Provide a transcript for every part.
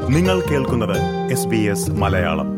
നിങ്ങൾ കേൾക്കുന്നത് S B S Malayalam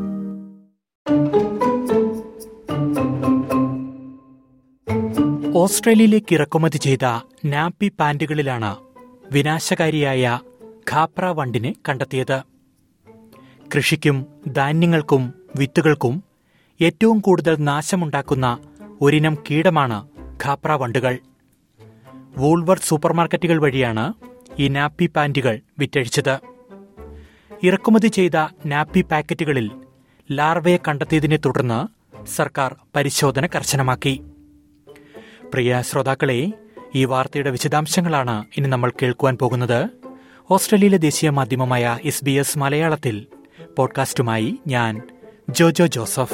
ഓസ്ട്രേലിയയിലേക്ക് ഇറക്കുമതി ചെയ്ത നാപ്പി പാന്റുകളിലാണ് വിനാശകാരിയായ ഖാപ്ര വണ്ടിനെ കണ്ടെത്തിയത് കൃഷിക്കും ധാന്യങ്ങൾക്കും വിത്തുകൾക്കും ഏറ്റവും കൂടുതൽ നാശമുണ്ടാക്കുന്ന ഒരിനം കീടമാണ് ഖാപ്ര വണ്ടുകൾ വൂൾവർ സൂപ്പർമാർക്കറ്റുകൾ വഴിയാണ് ഈ നാപ്പി പാന്റുകൾ വിറ്റഴിച്ചത് ഇറക്കുമതി ചെയ്ത നാപ്പി പാക്കറ്റുകളിൽ ലാർവയെ കണ്ടെത്തിയതിനെ തുടർന്ന് സർക്കാർ പരിശോധന കർശനമാക്കി പ്രിയ ശ്രോതാക്കളെ ഈ വാർത്തയുടെ വിശദാംശങ്ങളാണ് ഇനി നമ്മൾ കേൾക്കുവാൻ പോകുന്നത് ഓസ്ട്രേലിയയിലെ ദേശീയ മാധ്യമമായ എസ് ബി എസ് മലയാളത്തിൽ പോഡ്കാസ്റ്റുമായി ഞാൻ ജോജോ ജോസഫ്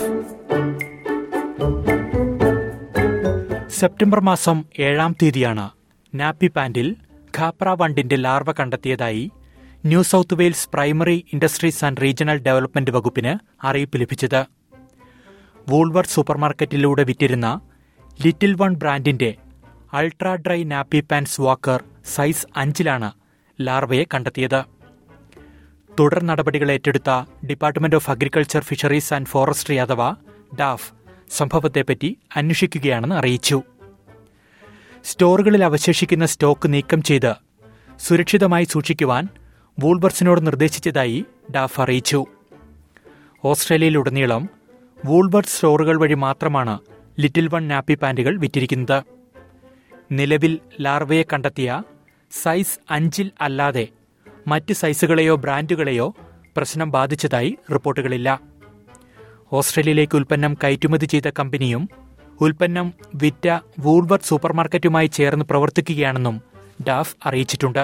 സെപ്റ്റംബർ മാസം ഏഴാം തീയതിയാണ് നാപ്പി പാൻഡിൽ ഖാപ്ര വണ്ടിന്റെ ലാർവ കണ്ടെത്തിയതായി New South Wales primary industries and regional development വകുപ്പിന് അറിയിപ്പ് ലഭിച്ചത് വൂൾവർ സൂപ്പർമാർക്കറ്റിലൂടെ വിറ്റിരുന്ന ലിറ്റിൽ വൺ ബ്രാൻഡിന്റെ ultra dry nappy pants walker size അഞ്ചിലാണ് ലാർവയെ കണ്ടെത്തിയത് തുടർ നടപടികൾ ഏറ്റെടുത്ത department of agriculture fisheries and forestry അഥവാ ഡാഫ് സംഭവത്തെപ്പറ്റി അന്വേഷിക്കുകയാണെന്ന് അറിയിച്ചു സ്റ്റോറുകളിൽ അവശേഷിക്കുന്ന സ്റ്റോക്ക് നീക്കം ചെയ്ത് സുരക്ഷിതമായി സൂക്ഷിക്കുവാൻ വൂൾബർസിനോട് നിർദ്ദേശിച്ചതായി ഡാഫ് അറിയിച്ചു ഓസ്ട്രേലിയയിലുടനീളം വൂൾബർട്ട് സ്റ്റോറുകൾ വഴി മാത്രമാണ് ലിറ്റിൽ വൺ നാപ്പി പാൻറ്റുകൾ വിറ്റിരിക്കുന്നത് നിലവിൽ ലാർവയെ കണ്ടെത്തിയ സൈസ് അഞ്ചിൽ അല്ലാതെ മറ്റ് സൈസുകളെയോ ബ്രാൻഡുകളെയോ പ്രശ്നം ബാധിച്ചതായി റിപ്പോർട്ടുകളില്ല ഓസ്ട്രേലിയയിലേക്ക് ഉൽപ്പന്നം കയറ്റുമതി ചെയ്ത കമ്പനിയും ഉൽപ്പന്നം വിറ്റ വൂൾവർട്ട് സൂപ്പർമാർക്കറ്റുമായി ചേർന്ന് പ്രവർത്തിക്കുകയാണെന്നും ഡാഫ് അറിയിച്ചിട്ടുണ്ട്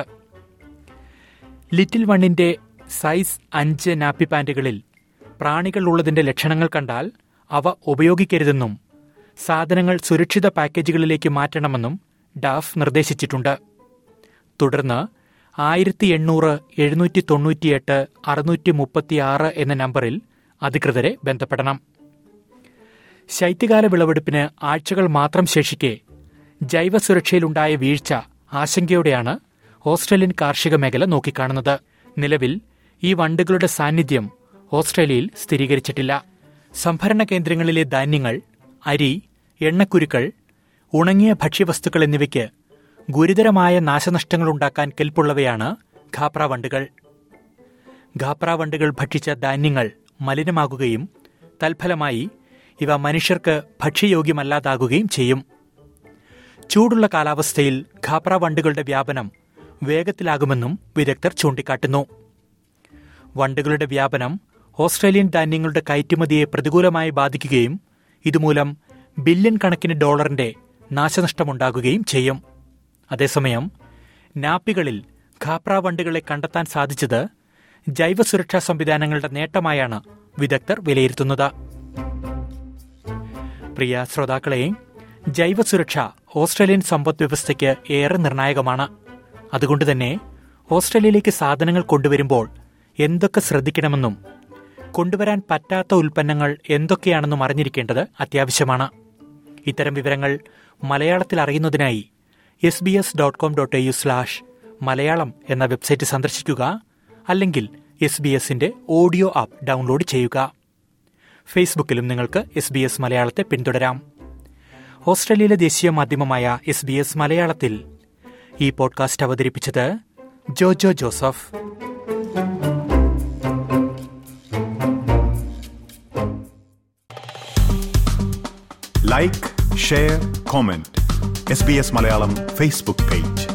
ലിറ്റിൽ വണ്ണിന്റെ സൈസ് അഞ്ച് നാപ്പി പാൻറ്റുകളിൽ പ്രാണികൾ ഉള്ളതിന്റെ ലക്ഷണങ്ങൾ കണ്ടാൽ അവ ഉപയോഗിക്കരുതെന്നും സാധനങ്ങൾ സുരക്ഷിത പാക്കേജുകളിലേക്ക് മാറ്റണമെന്നും ഡാഫ് നിർദ്ദേശിച്ചിട്ടുണ്ട് തുടർന്ന് ആയിരത്തി എണ്ണൂറ് എഴുന്നൂറ്റി തൊണ്ണൂറ്റിയെട്ട് അറുന്നൂറ്റി മുപ്പത്തിയാറ് എന്ന നമ്പറിൽ അധികൃതരെ ബന്ധപ്പെടണം ശൈത്യകാല വിളവെടുപ്പിന് ആഴ്ചകൾ മാത്രം ശേഷിക്കെ ജൈവ സുരക്ഷയിലുണ്ടായ വീഴ്ച ആശങ്കയോടെയാണ് ഓസ്ട്രേലിയൻ കാർഷിക മേഖല നോക്കിക്കാണുന്നത് നിലവിൽ ഈ വണ്ടുകളുടെ സാന്നിധ്യം ഓസ്ട്രേലിയയിൽ സ്ഥിരീകരിച്ചിട്ടില്ല സംഭരണ കേന്ദ്രങ്ങളിലെ ധാന്യങ്ങൾ അരി എണ്ണക്കുരുക്കൾ ഉണങ്ങിയ ഭക്ഷ്യവസ്തുക്കൾ എന്നിവയ്ക്ക് ഗുരുതരമായ നാശനഷ്ടങ്ങളുണ്ടാക്കാൻ കെൽപ്പുള്ളവയാണ് ഖാപ്ര വണ്ടുകൾ ഖാപ്ര വണ്ടുകൾ ഭക്ഷിച്ച ധാന്യങ്ങൾ മലിനമാകുകയും തൽഫലമായി ഇവ മനുഷ്യർക്ക് ഭക്ഷ്യയോഗ്യമല്ലാതാകുകയും ചെയ്യും ചൂടുള്ള കാലാവസ്ഥയിൽ ഖാപ്ര വണ്ടുകളുടെ വ്യാപനം വേഗത്തിലാകുമെന്നും വിദഗ്ധർ ചൂണ്ടിക്കാട്ടുന്നു വണ്ടുകളുടെ വ്യാപനം ഓസ്ട്രേലിയൻ ധാന്യങ്ങളുടെ കയറ്റുമതിയെ പ്രതികൂലമായി ബാധിക്കുകയും ഇതുമൂലം ബില്യൺ കണക്കിന് ഡോളറിന്റെ നാശനഷ്ടമുണ്ടാകുകയും ചെയ്യും അതേസമയം നാപ്പികളിൽ ഖാപ്ര വണ്ടുകളെ കണ്ടെത്താൻ സാധിച്ചത് ജൈവ സുരക്ഷാ സംവിധാനങ്ങളുടെ നേട്ടമായാണ് വിദഗ്ധർ വിലയിരുത്തുന്നത് പ്രിയ ശ്രോതാക്കളെ ജൈവ സുരക്ഷ ഓസ്ട്രേലിയൻ സമ്പദ് വ്യവസ്ഥയ്ക്ക് ഏറെ നിർണായകമാണ് അതുകൊണ്ട് തന്നെ ഓസ്ട്രേലിയയിലേക്ക് സാധനങ്ങൾ കൊണ്ടുവരുമ്പോൾ എന്തൊക്കെ ശ്രദ്ധിക്കണമെന്നും കൊണ്ടുവരാൻ പറ്റാത്ത ഉൽപ്പന്നങ്ങൾ എന്തൊക്കെയാണെന്നും അറിഞ്ഞിരിക്കേണ്ടത് അത്യാവശ്യമാണ് ഇത്തരം വിവരങ്ങൾ മലയാളത്തിൽ അറിയുന്നതിനായി S B S dot com dot A slash Malayalam എന്ന വെബ്സൈറ്റ് സന്ദർശിക്കുക അല്ലെങ്കിൽ എസ് ബി എസിന്റെ ഓഡിയോ ആപ്പ് ഡൗൺലോഡ് ചെയ്യുക ഫേസ്ബുക്കിലും നിങ്ങൾക്ക് എസ് ബി എസ് മലയാളത്തെ പിന്തുടരാം ഓസ്ട്രേലിയയിലെ ദേശീയ മാധ്യമമായ എസ് ബി എസ് മലയാളത്തിൽ ഈ പോഡ്കാസ്റ്റ് അവതരിപ്പിച്ചത് Jojo Joseph like share comment S B S Malayalam Facebook page